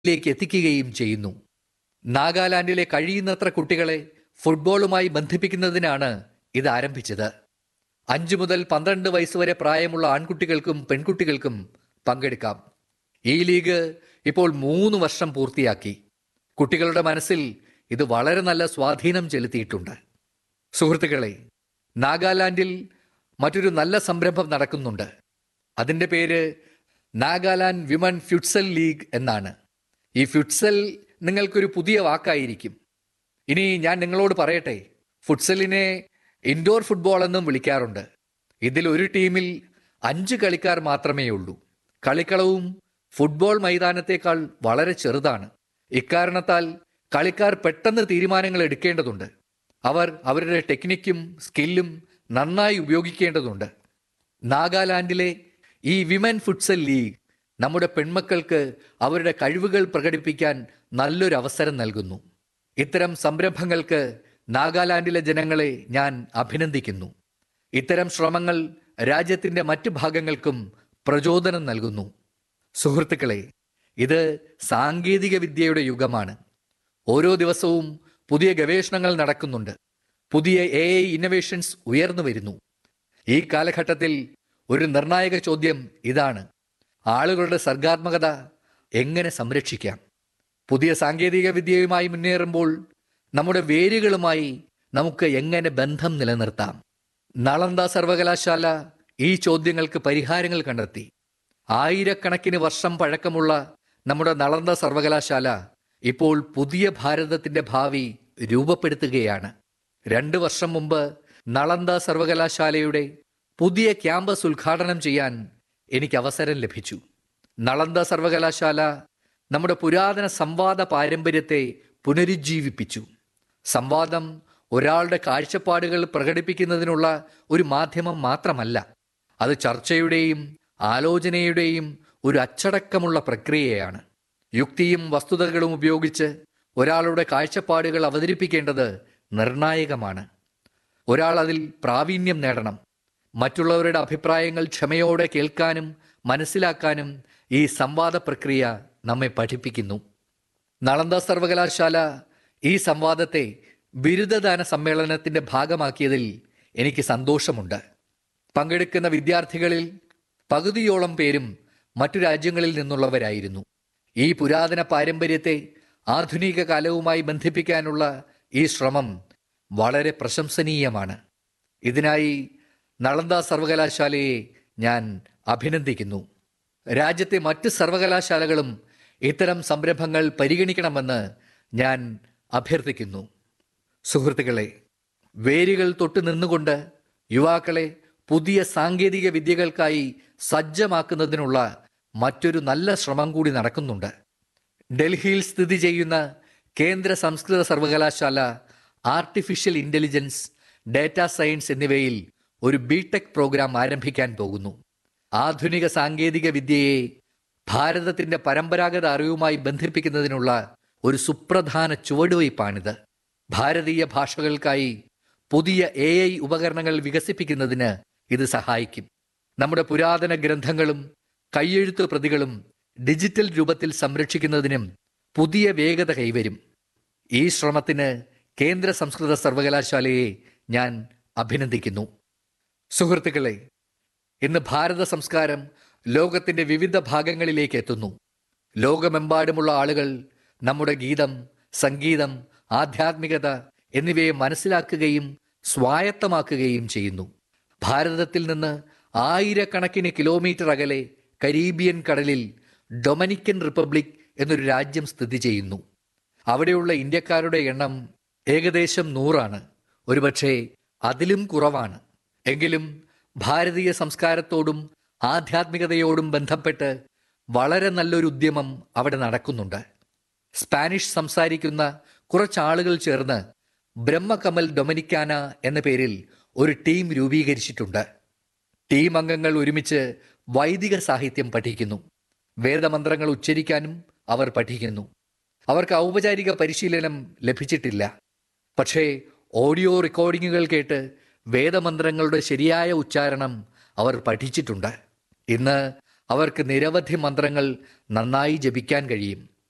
ലേക്ക് എത്തിക്കുകയും ചെയ്യുന്നു നാഗാലാൻഡിലെ കഴിയുന്നത്ര കുട്ടികളെ ഫുട്ബോളുമായി ബന്ധിപ്പിക്കുന്നതിനാണ് ഇത് ആരംഭിച്ചത് അഞ്ചു മുതൽ പന്ത്രണ്ട് വയസ്സ് വരെ പ്രായമുള്ള ആൺകുട്ടികൾക്കും പെൺകുട്ടികൾക്കും പങ്കെടുക്കാം ഈ ലീഗ് ഇപ്പോൾ മൂന്ന് വർഷം പൂർത്തിയാക്കി കുട്ടികളുടെ മനസ്സിൽ ഇത് വളരെ നല്ല സ്വാധീനം ചെലുത്തിയിട്ടുണ്ട് സുഹൃത്തുക്കളെ നാഗാലാൻഡിൽ മറ്റൊരു നല്ല സംരംഭം നടക്കുന്നുണ്ട് അതിൻ്റെ പേര് നാഗാലാൻഡ് വിമൻ ഫ്യുട്സൽ ലീഗ് എന്നാണ് ഈ ഫ്യുട്സൽ നിങ്ങൾക്കൊരു പുതിയ വാക്കായിരിക്കും ഇനി ഞാൻ നിങ്ങളോട് പറയട്ടെ ഫുട്സലിനെ ഇൻഡോർ ഫുട്ബോൾ എന്നും വിളിക്കാറുണ്ട് ഇതിൽ ഒരു ടീമിൽ അഞ്ച് കളിക്കാർ മാത്രമേ ഉള്ളൂ കളിക്കളവും ഫുട്ബോൾ മൈതാനത്തേക്കാൾ വളരെ ചെറുതാണ് ഇക്കാരണത്താൽ കളിക്കാർ പെട്ടെന്ന് തീരുമാനങ്ങൾ എടുക്കേണ്ടതുണ്ട് അവർ അവരുടെ ടെക്നിക്കും സ്കില്ലും നന്നായി ഉപയോഗിക്കേണ്ടതുണ്ട് നാഗാലാൻഡിലെ ഈ വിമൻ ഫുട്സൽ ലീഗ് നമ്മുടെ പെൺമക്കൾക്ക് അവരുടെ കഴിവുകൾ പ്രകടിപ്പിക്കാൻ നല്ലൊരു അവസരം നൽകുന്നു ഇത്തരം സംരംഭങ്ങൾക്ക് നാഗാലാൻഡിലെ ജനങ്ങളെ ഞാൻ അഭിനന്ദിക്കുന്നു ഇത്തരം ശ്രമങ്ങൾ രാജ്യത്തിന്റെ മറ്റു ഭാഗങ്ങൾക്കും പ്രചോദനം നൽകുന്നു സുഹൃത്തുക്കളെ ഇത് സാങ്കേതിക വിദ്യയുടെ യുഗമാണ് ഓരോ ദിവസവും പുതിയ ഗവേഷണങ്ങൾ നടക്കുന്നുണ്ട് പുതിയ എ ഐ ഇന്നവേഷൻസ് ഉയർന്നു വരുന്നു ഈ കാലഘട്ടത്തിൽ ഒരു നിർണായക ചോദ്യം ഇതാണ് ആളുകളുടെ സർഗാത്മകത എങ്ങനെ സംരക്ഷിക്കാം പുതിയ സാങ്കേതിക വിദ്യയുമായി മുന്നേറുമ്പോൾ നമ്മുടെ വേരുകളുമായി നമുക്ക് എങ്ങനെ ബന്ധം നിലനിർത്താം നളന്ദ സർവകലാശാല ഈ ചോദ്യങ്ങൾക്ക് പരിഹാരങ്ങൾ കണ്ടെത്തി ആയിരക്കണക്കിന് വർഷം പഴക്കമുള്ള നമ്മുടെ നളന്ദ സർവകലാശാല ഇപ്പോൾ പുതിയ ഭാരതത്തിന്റെ ഭാവി രൂപപ്പെടുത്തുകയാണ് രണ്ട് വർഷം മുമ്പ് നളന്ദ സർവകലാശാലയുടെ പുതിയ ക്യാമ്പസ് ഉദ്ഘാടനം ചെയ്യാൻ എനിക്ക് അവസരം ലഭിച്ചു നളന്ദ സർവകലാശാല നമ്മുടെ പുരാതന സംവാദ പാരമ്പര്യത്തെ പുനരുജ്ജീവിപ്പിച്ചു സംവാദം ഒരാളുടെ കാഴ്ചപ്പാടുകൾ പ്രകടിപ്പിക്കുന്നതിനുള്ള ഒരു മാധ്യമം മാത്രമല്ല അത് ചർച്ചയുടെയും ആലോചനയുടെയും ഒരു അച്ചടക്കമുള്ള പ്രക്രിയയാണ് യുക്തിയും വസ്തുതകളും ഉപയോഗിച്ച് ഒരാളുടെ കാഴ്ചപ്പാടുകൾ അവതരിപ്പിക്കേണ്ടത് നിർണായകമാണ് ഒരാൾ അതിൽ പ്രാവീണ്യം നേടണം മറ്റുള്ളവരുടെ അഭിപ്രായങ്ങൾ ക്ഷമയോടെ കേൾക്കാനും മനസ്സിലാക്കാനും ഈ സംവാദ പ്രക്രിയ നമ്മെ പഠിപ്പിക്കുന്നു നളന്ദ സർവകലാശാല ഈ സംവാദത്തെ ബിരുദദാന സമ്മേളനത്തിന്റെ ഭാഗമാക്കിയതിൽ എനിക്ക് സന്തോഷമുണ്ട് പങ്കെടുക്കുന്ന വിദ്യാർത്ഥികളിൽ പകുതിയോളം പേരും മറ്റു രാജ്യങ്ങളിൽ നിന്നുള്ളവരായിരുന്നു ഈ പുരാതന പാരമ്പര്യത്തെ ആധുനിക കാലവുമായി ബന്ധിപ്പിക്കാനുള്ള ഈ ശ്രമം വളരെ പ്രശംസനീയമാണ് ഇതിനായി നളന്ദ സർവകലാശാലയെ ഞാൻ അഭിനന്ദിക്കുന്നു രാജ്യത്തെ മറ്റ് സർവകലാശാലകളും ഇത്തരം സംരംഭങ്ങൾ പരിഗണിക്കണമെന്ന് ഞാൻ അഭ്യർത്ഥിക്കുന്നു സുഹൃത്തുക്കളെ വേരുകൾ തൊട്ട് നിന്നുകൊണ്ട് യുവാക്കളെ പുതിയ സാങ്കേതിക വിദ്യകൾക്കായി സജ്ജമാക്കുന്നതിനുള്ള മറ്റൊരു നല്ല ശ്രമം കൂടി നടക്കുന്നുണ്ട് ഡൽഹിയിൽ സ്ഥിതി ചെയ്യുന്ന കേന്ദ്ര സംസ്കൃത സർവകലാശാല ആർട്ടിഫിഷ്യൽ ഇന്റലിജൻസ് ഡാറ്റാ സയൻസ് എന്നിവയിൽ ഒരു ബിടെക് പ്രോഗ്രാം ആരംഭിക്കാൻ പോകുന്നു ആധുനിക സാങ്കേതിക വിദ്യയെ ഭാരതത്തിന്റെ പരമ്പരാഗത അറിവുമായി ബന്ധിപ്പിക്കുന്നതിനുള്ള ഒരു സുപ്രധാന ചുവടുവയ്പ്പാണിത് ഭാരതീയ ഭാഷകൾക്കായി പുതിയ എ ഐ ഉപകരണങ്ങൾ വികസിപ്പിക്കുന്നതിന് ഇത് സഹായിക്കും നമ്മുടെ പുരാതന ഗ്രന്ഥങ്ങളും കയ്യെഴുത്ത് പ്രതികളും ഡിജിറ്റൽ രൂപത്തിൽ സംരക്ഷിക്കുന്നതിനും പുതിയ വേഗത കൈവരും ഈ ശ്രമത്തിന് കേന്ദ്ര സംസ്കൃത സർവകലാശാലയെ ഞാൻ അഭിനന്ദിക്കുന്നു സുഹൃത്തുക്കളെ ഇന്ന് ഭാരത സംസ്കാരം ലോകത്തിന്റെ വിവിധ ഭാഗങ്ങളിലേക്ക് എത്തുന്നു ലോകമെമ്പാടുമുള്ള ആളുകൾ നമ്മുടെ ഗീതം സംഗീതം ആധ്യാത്മികത എന്നിവയെ മനസ്സിലാക്കുകയും സ്വായത്തമാക്കുകയും ചെയ്യുന്നു ഭാരതത്തിൽ നിന്ന് ആയിരക്കണക്കിന് കിലോമീറ്റർ അകലെ കരീബിയൻ കടലിൽ ഡൊമിനിക്കൻ റിപ്പബ്ലിക് എന്നൊരു രാജ്യം സ്ഥിതി ചെയ്യുന്നു അവിടെയുള്ള ഇന്ത്യക്കാരുടെ എണ്ണം ഏകദേശം നൂറാണ് ഒരുപക്ഷെ അതിലും കുറവാണ് എങ്കിലും ഭാരതീയ സംസ്കാരത്തോടും ആധ്യാത്മികതയോടും ബന്ധപ്പെട്ട് വളരെ നല്ലൊരു ഉദ്യമം അവിടെ നടക്കുന്നുണ്ട് സ്പാനിഷ് സംസാരിക്കുന്ന കുറച്ചാളുകൾ ചേർന്ന് ബ്രഹ്മകമൽ ഡൊമിനിക്കാന എന്ന പേരിൽ ഒരു ടീം രൂപീകരിച്ചിട്ടുണ്ട് ടീം അംഗങ്ങൾ ഒരുമിച്ച് വൈദിക സാഹിത്യം പഠിക്കുന്നു വേദമന്ത്രങ്ങൾ ഉച്ചരിക്കാനും അവർ പഠിക്കുന്നു അവർക്ക് ഔപചാരിക പരിശീലനം ലഭിച്ചിട്ടില്ല പക്ഷേ ഓഡിയോ റെക്കോർഡിങ്ങുകൾ കേട്ട് വേദമന്ത്രങ്ങളുടെ ശരിയായ ഉച്ചാരണം അവർ പഠിച്ചിട്ടുണ്ട് ഇന്ന് അവർക്ക് നിരവധി മന്ത്രങ്ങൾ നന്നായി ജപിക്കാൻ കഴിയും